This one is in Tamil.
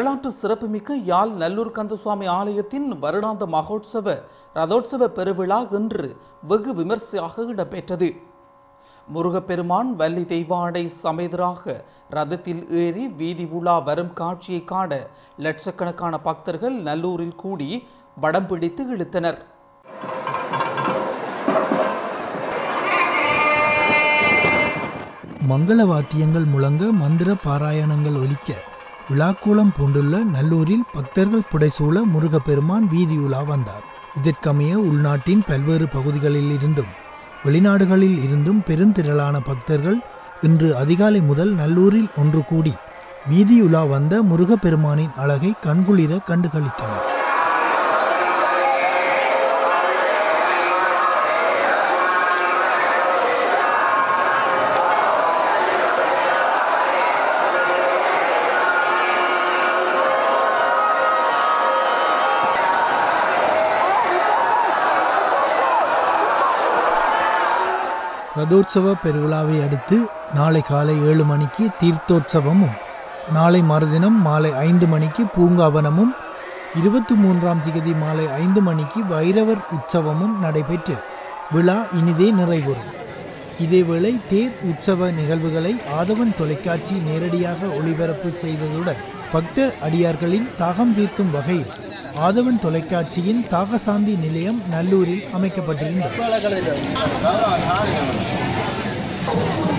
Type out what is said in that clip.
வரலாற்று சிறப்புமிக்க யாழ் நல்லூர் கந்தசுவாமி ஆலயத்தின் வருடாந்த மகோத்சவ ரதோற்சவ பெருவிழா இன்று வெகு விமர்சையாக இடம்பெற்றது முருகப்பெருமான் வள்ளி தெய்வாடை சமேதராக ரதத்தில் ஏறி வீதி உலா வரும் காட்சியை காண லட்சக்கணக்கான பக்தர்கள் நல்லூரில் கூடி வடம் பிடித்து இழுத்தனர் மங்கள வாத்தியங்கள் முழங்க மந்திர பாராயணங்கள் ஒலிக்க விழாக்கோலம் பூண்டுள்ள நல்லூரில் பக்தர்கள் புடைசூழ முருகப்பெருமான் வீதியுலா வந்தார் இதற்கமைய உள்நாட்டின் பல்வேறு பகுதிகளில் இருந்தும் வெளிநாடுகளில் இருந்தும் பெருந்திரளான பக்தர்கள் இன்று அதிகாலை முதல் நல்லூரில் ஒன்று கூடி வீதியுலா வந்த முருகப்பெருமானின் அழகை கண்குளிர கண்டுகளித்தனர் ரதோற்சவ பெருவிழாவை அடுத்து நாளை காலை ஏழு மணிக்கு தீர்த்தோற்சவமும் நாளை மறுதினம் மாலை ஐந்து மணிக்கு பூங்காவனமும் இருபத்தி மூன்றாம் திகதி மாலை ஐந்து மணிக்கு வைரவர் உற்சவமும் நடைபெற்று விழா இனிதே நிறைவுறும் இதேவேளை தேர் உற்சவ நிகழ்வுகளை ஆதவன் தொலைக்காட்சி நேரடியாக ஒளிபரப்பு செய்ததுடன் பக்தர் அடியார்களின் தாகம் தீர்க்கும் வகையில் ஆதவன் தொலைக்காட்சியின் தாகசாந்தி நிலையம் நல்லூரில் அமைக்கப்பட்டிருந்தது